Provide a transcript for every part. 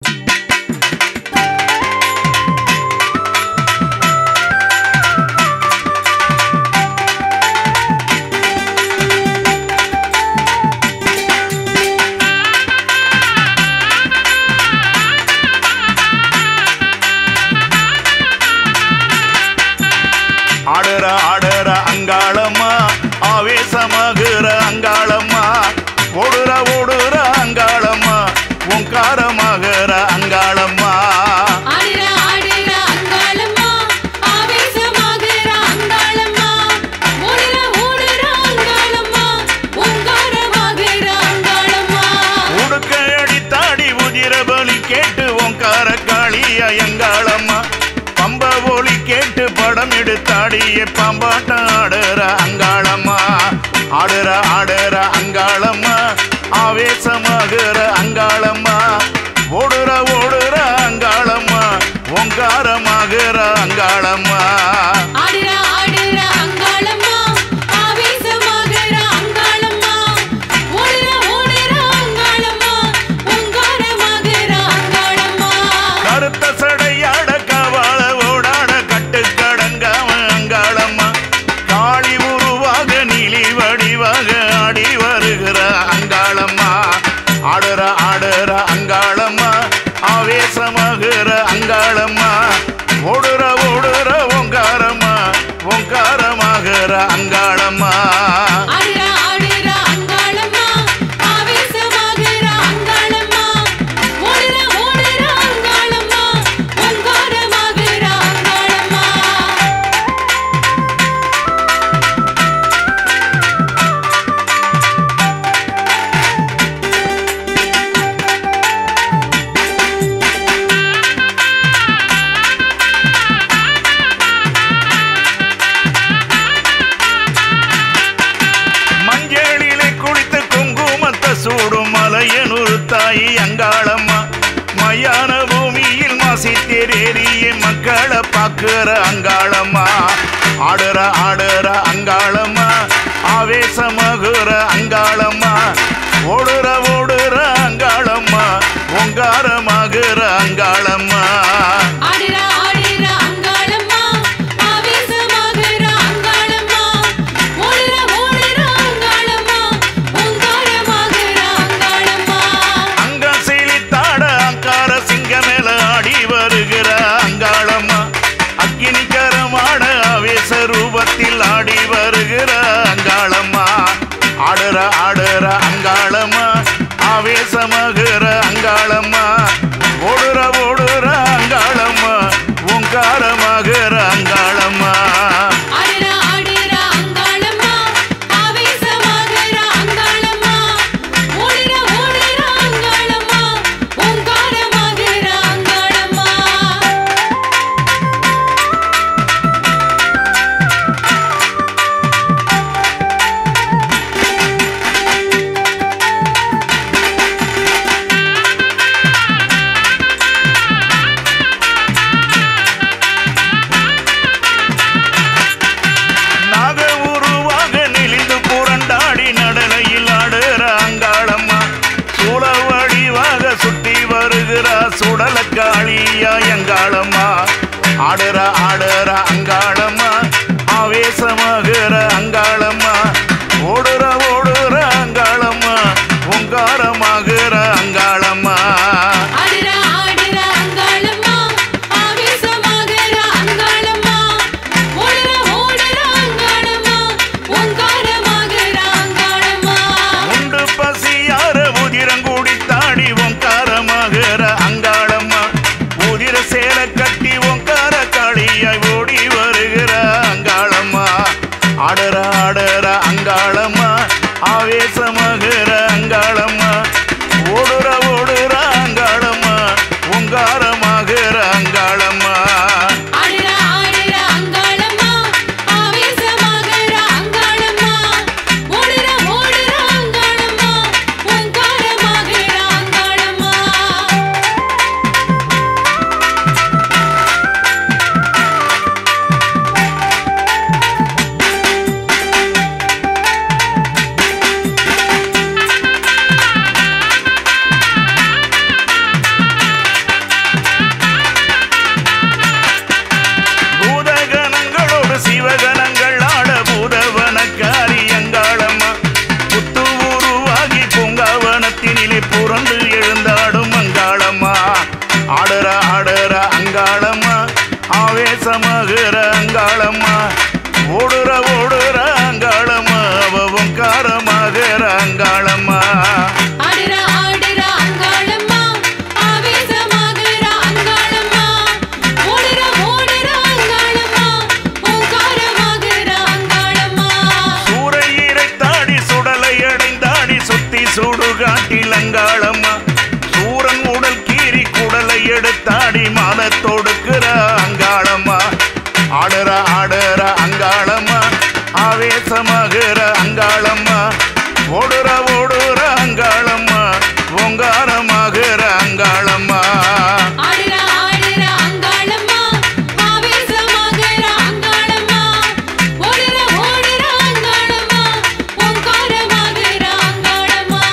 ஆடுற ஆடுற அங்காளம்மா ஆவேசமாகுற அங்காளம்மா ஓடுற ஓடுற அங்காளம்மா ஓங்காரமாகுற அங்காளம்மா ஆடுற ஆடுற அங்காளம்மா ஆவேசமாகுற அங்காளம்மா ஓடுற ஓடுற அங்காளம்மா ஓங்காரமாகுற அங்காளம்மா உடுக்க அடித்தாடி உதிர பலி கேட்டு ஓங்கார காளியா எங்காளம்மா பம்ப ஒலி கேட்டு படம் எடுத்தாடிய பம்பாட்டம் ஆடுற அங்காளம்மா ஆடுற ஆடுற அங்காளம்மா ஆவேசமாகுற அங்காளம்மா ஓடுற ஓடுற அங்காளம்மா ஓங்காரமாகுற அங்காளம்மா ஆடுற ஆடுற அங்காளம்மா ஆவேசமாகுற அங்காளம்மா ஓடுற ஓடுற அங்காளம்மா ஓங்காரமாகுற அங்காளம்மா கருத்த சடையாட கவால ஓடாட கட்டுக்கடங்காம அங்காளம்மா காளி உருவாக நீலி வடிவாக ஆடி வருகிற அங்காளம்மா ஆடுற ஆடுற அங்காளம்மா ஆவேசமாகிற அங்காளம்மா ஓடுற ஓடுற ஓங்காரம்மா ஓங்காரமாகிற அங்காளம்மா ஆடுற ஆடுற அங்காளம்மா ஆவேசமாகுற அங்காளம்மா ஓடுற ஓடுற அங்காளம்மா ஓங்காரமாகுற அங்காளம்மா மஞ்சளிலே குளித்து குங்குமத்தை சூடும் மலையனூர் தாயி அங்காளம்மா மயான பூமியில் மாசி தேரேறிய மக்களை பார்க்கிற அங்காளம்மா ஆடுற ஆடுற அங்காளம்மா ஆவேசமாகுற அங்காளம்மா ஓடுற ஓடுற அங்காளம்மா ஓங்காரமாகுற அங்காளம்மா ஆடுற ஆடுற அங்காளம்மா ஆவேசமாகுற அங்காளம்மா ஓடுற ஓடுற அங்காளம்மா ஓங்காரமாகுற அங்காளம்மா அங்க செழித்தாட அங்கார சிங்க மேல ஆடி வருகிற அங்காளம்மா அக்கினிகரமான ஆவேச ரூபத்தில் ஆடி வருகிற அங்காளம்மா ஆடுற ஆடுற அங்காளம்மா ஆவேசமாகிற அங்காளம்மா ஓடுற ஓடுற அங்காளம்மா ஓங்காரமாகிற அங்காளம்மா ஆடுற ஆடுற அங்காளம்மா ஆவேசமாகுற அங்காளம்மா ஓடுற ஓடுற அங்காளம்மா ஓங்காரமாகுற அங்காளம்மா நாக உருவாக நெளிந்து புரண்டாடி நடனையில் ஆடுற அங்காளம்மா சூழ வடிவாக சுட்டி வருகிற சுடல காளியா எங்காளம்மா ஆடுற ஆடுற அங்காளம்மா ஆவேசமாகிற அங்காளம்மா ஓடுற ஓடுற அங்காளம்மா ஓங்காரமாகிற அங்காளம்மா ஆடுற ஆடுற அங்காளம்மா ஆவேசமாகுற அங்காளம்மா ஓடுற ஓடுற அங்காளம்மா ஓங்காரமாகுற அங்காளம்மா உண்டு பசியார உதிரங்கூடி தாடி ஓங்காரமாகிற அங்காளம்மா உதிர சேல கட்டி ஓங்கார காளி ஆவேசமாகிற அங்காளம்மா ஓடுற ஓடுற அங்காளம்மா ஓங்காரமாகிற அங்காளம்மா ஆடுற ஆடுற அங்காளம்மா ஆவேசமாகற அங்காளம்மா ஓடுற ஓடுற அங்காளம்மா ஓங்காரமாகற அங்காளம்மா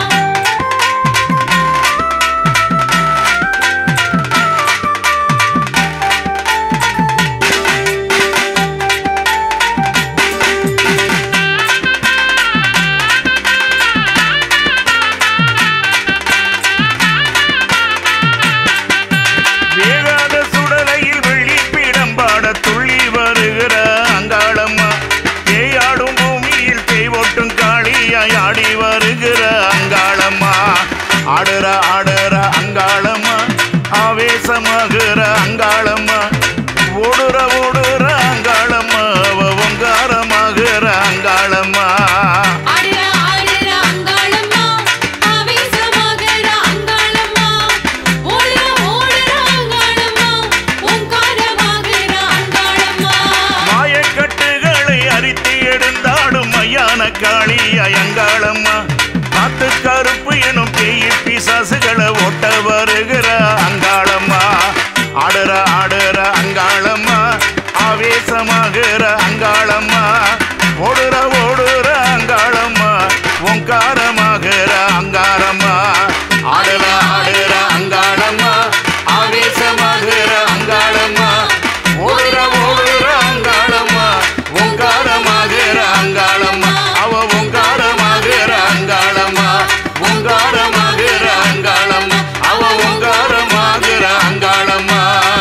வேகாத சுடலையில் வெள்ளி பீடம்பாட துள்ளி வருகிற அங்காளம்மா தேயாடும் பூமியில் தேய்வொட்டும் காளியாய் ஆடி வருகிற அங்காளம்மா ஆடுற ஆடுற அங்காளம்மா ஆவேசமாகிற அங்காளம்மா ஓடுற ஓடுற அங்காளம்மா அவ ஓங்காரமாகிற அங்காளம்மா ஆடுற ஆடுற அங்காளம்மா ஆவேசமாகற அங்காளம்மா ஓடுற ஓடுற அங்காளம்மா ஓங்காரமாகற அங்காளம்மா மாயக்கட்டுகளை அரித்து எடுந்தாடும் மையான காளிய அங்காளம்மா காத்து கருப்பு எனும் பேய் பிசாசுகளை ஓட்ட வருகிற அங்காளம்மா ஆடுற ஆடுற அங்காளம்மா ஆவேசமாகிற அங்காளம்மா ஓடுற ஓடுற அங்காளம்மா ஓங்காரமாகிற அங்காரம்மா ஆடுற ஆடுற அங்காளம்மா ஆவேசமாகிற அங்காளம்மா ஓடுற ஓடுற அங்காளம்மா ஓங்காரமாகிற அங்காளம்மா அவ ஓங்காரமாகிற அங்காளம்மா ஓங்காரமாகிற அங்காளம்மா அவ ஓங்காரமாகிற அங்காளம்மா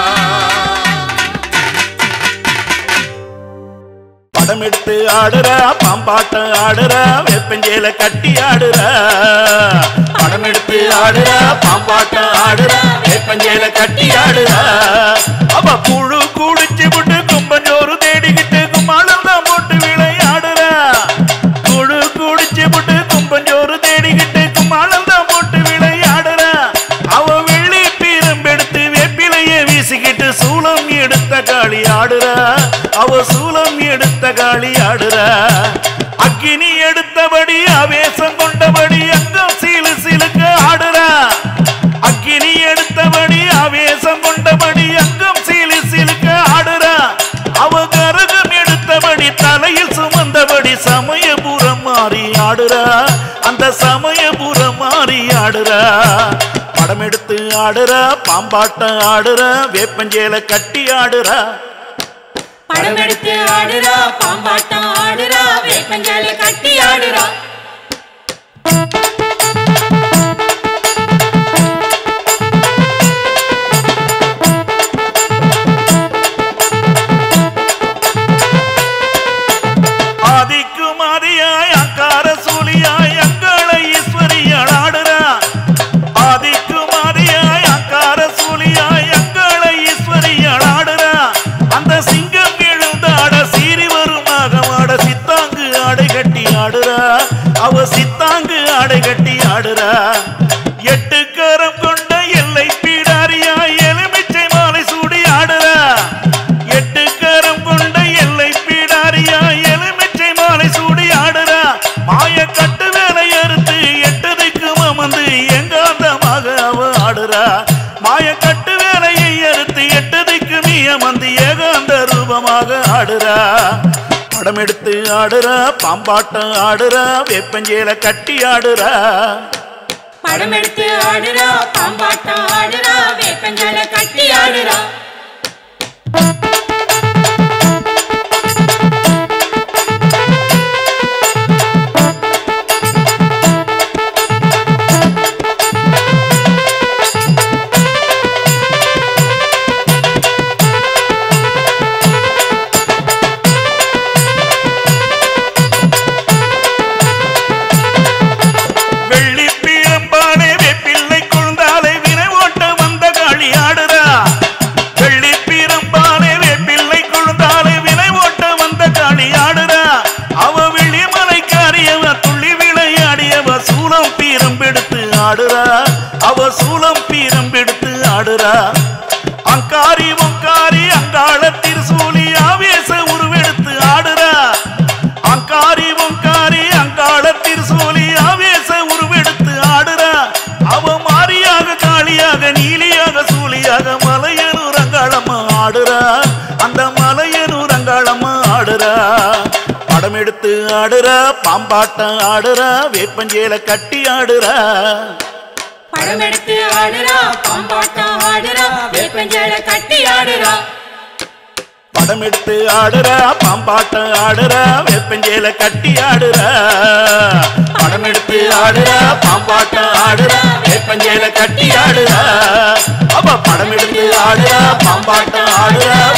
படம் எடுத்து ஆடுற பாம்பாட்டம் ஆடுற வேப்பஞ்சேல கட்டி ஆடுற படம் எடுத்து ஆடுற பாம்பாட்டம் ஆடுற வேப்பஞ்சேல கட்டி ஆடுற அவ புழு குடிச்சு விட்டு கும்பஞ்சோறு தேடிக்கிட்டு கும்மாளம் தான் போட்டு விளையாடுற புழு குடிச்சு விட்டு கும்பஞ்சோறு தேடிக்கிட்டு கும்மாளம் தான் போட்டு விளையாடுற அவ வெள்ளி பீரம்பெடுத்து வேப்பிலைய வீசிக்கிட்டு சூலம் எடுத்த காளி ஆடுற அவ சூலம் எடுத்த காளி ஆடுற அக்கினி எடுத்தபடி ஆவேசம் கொண்டபடி அங்கம் சீலு சிலுக்க ஆடுற அக்கினி எடுத்தபடி ஆவேசம் கொண்டபடி அங்கம் சீலு சிலுக்க ஆடுற அவ கரகம் எடுத்தபடி தலையில் சுமந்தபடி சமயபுரம் மாறி ஆடுற அந்த சமயபுரம் மாறி ஆடுற படம் எடுத்து ஆடுற பாம்பாட்டம் ஆடுற வேப்பஞ்சேல கட்டி ஆடுற படம் எடுத்து ஆடுறா பாம்பாட்டம் ஆடுறா வேப்பஞ்சல கட்டி ஆடுறா ஆதிக்கும் ஆதியாய் அங்கார சூலியாய் அங்காள ஈஸ்வரியாள் ஆடுறா ஆதிக்கும் ஆதியாய் அங்கார சூலியாய் அங்காள ஈஸ்வரியாள் ஆடுறா அந்த சிங்கம் எழுந்தாட சீறி வருமாக ஆட சித்தாங்கு ஆடை கட்டி ஆடுறா அவ சித்தாங்கு ஆடை கட்டி ஆடுறா எட்டு கரம் கொண்ட எல்லை பீடாரியாய் எலுமிச்சை மாலை சூடி ஆடுறா எட்டு கரம் கொண்ட எல்லை பீடாரியா எலுமிச்சை மாலை சூடி ஆடுறா மாய கட்டு வேலை அறுத்து எட்டதுக்கு அமர்ந்து எங்காந்தமாக அவ ஆடுறா மாய கட்டு வேலையை அறுத்து எட்டதுக்கு நீ அமர்ந்து ஏகாந்த ரூபமாக ஆடுறா படம் எடுத்து ஆடுறா பாம்பாட்டம் ஆடுறா வேப்பஞ்சேல கட்டி ஆடுறா படம் எடுத்து ஆடுறா பாம்பாட்டம் ஆடுறா வேப்பஞ்சல கட்டி ஆடுறா வெள்ளி பீரம்பாலே வேப்பிள்ளை கொழுந்தாலே வினை ஓட்ட வந்த காளி ஆடுறா வெள்ளி பீரம்பாலே வேப்பிள்ளை கொழுந்தாலே வினை ஓட்ட வந்த காளி ஆடுறா அவ வெள்ளிமலைக்காரியவ துள்ளி விளையாடியவ சூலம் பீரம்பெடுத்து ஆடுறா அவ சூலம் பீரம்பெடுத்து ஆடுறா அங்காரி ஒங்காரி அங்காள திருசூலி ஆவேச உருவெடுத்து ஆடுறா அங்கா ஆடுறா அந்த மலையனூர் அங்காளம்மா ஆடுறா படம் எடுத்து ஆடுறா பாம்பாட்டம் ஆடுறா வேப்பஞ்சேல கட்டி ஆடுறா படம் எடுத்து ஆடுறா பாம்பாட்டம் ஆடுறா வேப்பஞ்சேல கட்டி ஆடுறா படம் எடுத்து ஆடுறா பாம்பாட்டம் ஆடுறா வேப்பஞ்சேல கட்டி ஆடுறா படம் எடுத்து ஆடுறா பாம்பாட்டம் ஆடுறா வேப்பஞ்சேல கட்டி ஆடுறா அப்ப படம் எடுத்து ஆடுறா பாம்பாட்டம் ஆடுறா